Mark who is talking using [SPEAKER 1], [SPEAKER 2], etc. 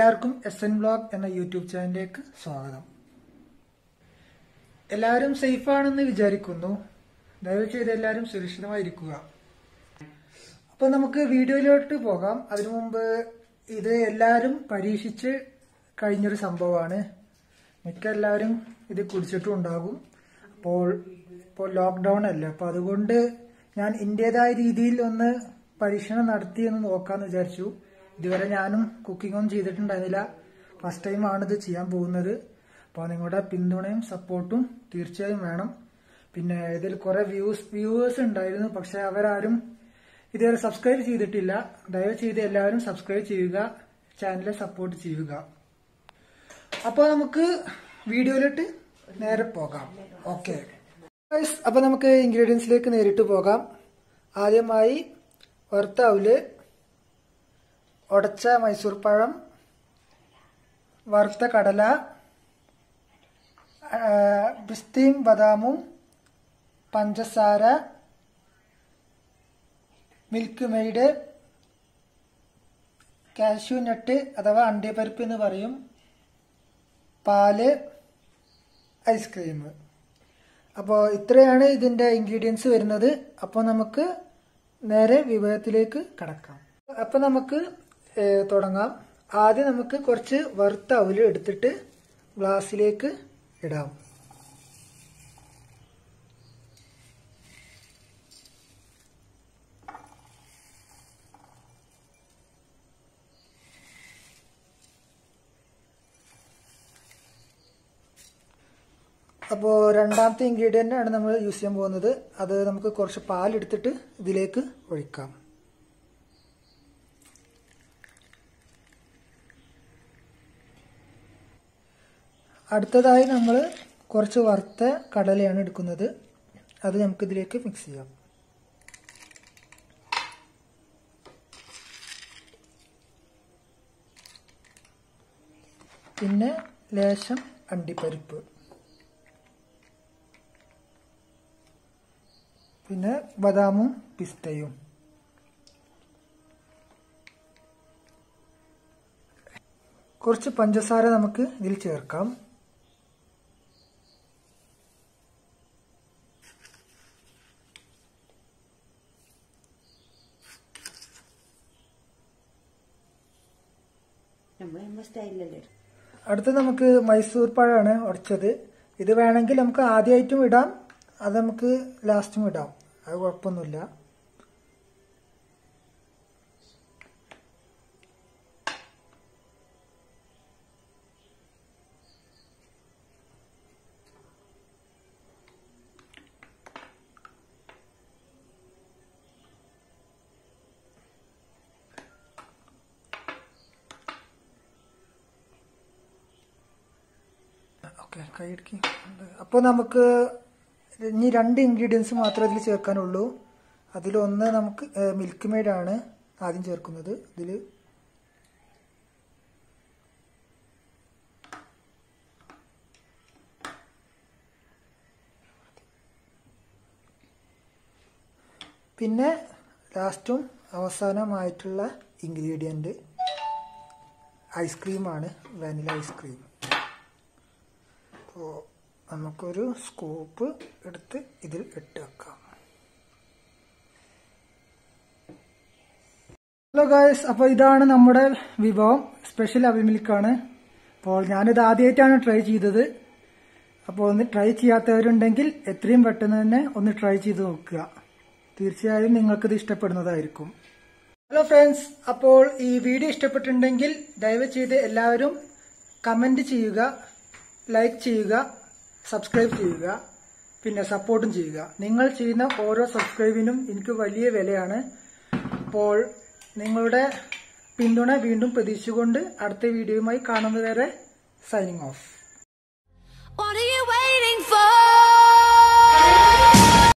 [SPEAKER 1] എല്ലാവർക്കും S N blog എന്ന YouTube ചാനലിലേക്ക് സ്വാഗതം എല്ലാവരും സേഫ് ആണെന്ന് വിചാരിക്കുന്നു ദയവ് ചെയ്ത് എല്ലാവരും സുരക്ഷിതമായിരിക്കുക അപ്പോൾ നമുക്ക് വീഡിയോയിലോട്ട് പോകാം അതിനു മുമ്പ് ഇത് എല്ലാവരും പരീക്ഷിച്ച് കഴിഞ്ഞൊരു സംഭവമാണ് മിക്ക എല്ലാവരും ഇത് കുടിച്ചിട്ടും ഉണ്ടാകും അപ്പോൾ ഇപ്പോൾ ലോക്ക്ഡൗൺ അല്ലേ അപ്പോൾ അതുകൊണ്ട് ഞാൻ ഇന്റേതായ രീതിയിൽ ഒന്ന് പരീക്ഷണം നടത്തി എന്ന് നോക്കാന്ന് വിചാരിച്ചു ഇതുവരെ ഞാനും കുക്കിംഗ് ഒന്നും ചെയ്തിട്ടുണ്ടായിരുന്നില്ല ഫസ്റ്റ് ടൈം ആണ് ഇത് ചെയ്യാൻ പോകുന്നത് അപ്പോൾ നിങ്ങളുടെ പിന്തുണയും സപ്പോർട്ടും തീർച്ചയായും വേണം പിന്നെ ഇതിൽ കുറെ വ്യൂസ് വ്യൂവേഴ്സ് ഉണ്ടായിരുന്നു പക്ഷെ അവരാരും ഇതുവരെ സബ്സ്ക്രൈബ് ചെയ്തിട്ടില്ല ദയവ് ചെയ്ത് എല്ലാവരും സബ്സ്ക്രൈബ് ചെയ്യുക ചാനലിനെ സപ്പോർട്ട് ചെയ്യുക അപ്പോൾ നമുക്ക് വീഡിയോയിലോട്ട് നേരെ പോകാം ഓക്കെ അപ്പൊ നമുക്ക് ഇൻഗ്രീഡിയൻസിലേക്ക് നേരിട്ട് പോകാം ആദ്യമായി വറുത്ത അവല് ഉടച്ച മൈസൂർ പഴം വറുത്ത കടല ആ, പിസ്തയും ബദാമും പഞ്ചസാര മിൽക്ക് മെയ്ഡ് കാഷ്യൂ നട്ട് അഥവാ അണ്ടിപ്പരിപ്പ് എന്ന് പറയും പാല് ഐസ്ക്രീം അപ്പോൾ ഇത്രയാണ് ഇതിൻ്റെ ഇൻഗ്രീഡിയൻസ് വരുന്നത് അപ്പോൾ നമുക്ക് നേരെ വിഭവത്തിലേക്ക് കടക്കാം അപ്പോൾ നമുക്ക് ഏഹ്, തുടങ്ങാം ആദ്യം നമുക്ക് കുറച്ച് വറുത്ത അവല് എടുത്തിട്ട് ഗ്ലാസ്സിലേക്ക് ഇടാം അപ്പോൾ രണ്ടാമത്തെ ഇൻഗ്രീഡിയൻ്റ് ആണ് നമ്മൾ യൂസ് ചെയ്യാൻ പോകുന്നത് അത് നമുക്ക് കുറച്ച് പാലെടുത്തിട്ട് ഇതിലേക്ക് ഒഴിക്കാം അടുത്തതായി നമ്മൾ കുറച്ച് വറുത്ത കടലയാണ് എടുക്കുന്നത് അത് നമുക്ക് ഇതിലേക്ക് മിക്സ് ചെയ്യാം പിന്നെ ലേശം അണ്ടിപ്പരിപ്പ് പിന്നെ ബദാമും പിസ്തയും കുറച്ച് പഞ്ചസാര നമുക്ക് ഇതിൽ ചേർക്കാം
[SPEAKER 2] നമ്മൾ നമ്മുടെ സ്റ്റൈലിലല്ലേ
[SPEAKER 1] അടുത്ത് നമുക്ക് മൈസൂർ പഴമാണ് ഉടച്ചത് ഇത് വേണമെങ്കിൽ നമുക്ക് ആദ്യമായിട്ടും ഇടാം അത് നമുക്ക് ലാസ്റ്റും ഇടാം അത് കുഴപ്പമൊന്നുമില്ല ഓക്കെ കൈയിടുക്കി അപ്പോൾ നമുക്ക് ഇനി രണ്ട് ഇൻഗ്രീഡിയൻസ് മാത്രമേ ഇതിൽ ചേർക്കാനുള്ളൂ അതിലൊന്ന് നമുക്ക് മിൽക്ക് മെയ്ഡ് ആണ് ആദ്യം ചേർക്കുന്നത് ഇതിൽ പിന്നെ ലാസ്റ്റും അവസാനമായിട്ടുള്ള ഇൻഗ്രീഡിയൻറ്റ് ഐസ്ക്രീമാണ് വാനില ഐസ്ക്രീം അപ്പോൾ നമുക്കൊരു സ്കൂപ്പ് എടുത്ത് ഇതിൽ ഇട്ട് വെക്കാം ഹലോ ഗായ്സ് അപ്പോൾ ഇതാണ് നമ്മുടെ വിഭവം സ്പെഷ്യൽ അവിമിൽക്കാണ് അപ്പോൾ ഞാനിത് ആദ്യമായിട്ടാണ് ട്രൈ ചെയ്തത് അപ്പോൾ ഒന്ന് ട്രൈ ചെയ്യാത്തവരുണ്ടെങ്കിൽ എത്രയും പെട്ടെന്ന് തന്നെ ഒന്ന് ട്രൈ ചെയ്ത് നോക്കുക തീർച്ചയായും നിങ്ങൾക്കിത് ഇഷ്ടപ്പെടുന്നതായിരിക്കും ഹലോ ഫ്രണ്ട്സ് അപ്പോൾ ഈ വീഡിയോ ഇഷ്ടപ്പെട്ടിട്ടുണ്ടെങ്കിൽ ദയവ് ചെയ്ത് എല്ലാവരും കമന്റ് ചെയ്യുക ലൈക്ക് ചെയ്യുക സബ്സ്ക്രൈബ് ചെയ്യുക പിന്നെ സപ്പോർട്ടും ചെയ്യുക നിങ്ങൾ ചെയ്യുന്ന ഓരോ സബ്സ്ക്രൈബിനും എനിക്ക് വലിയ വിലയാണ് അപ്പോൾ നിങ്ങളുടെ പിന്തുണ വീണ്ടും പ്രതീക്ഷിച്ചുകൊണ്ട് അടുത്ത വീഡിയോയുമായി കാണുന്നതുവരെ സൈനിങ് ഓഫ്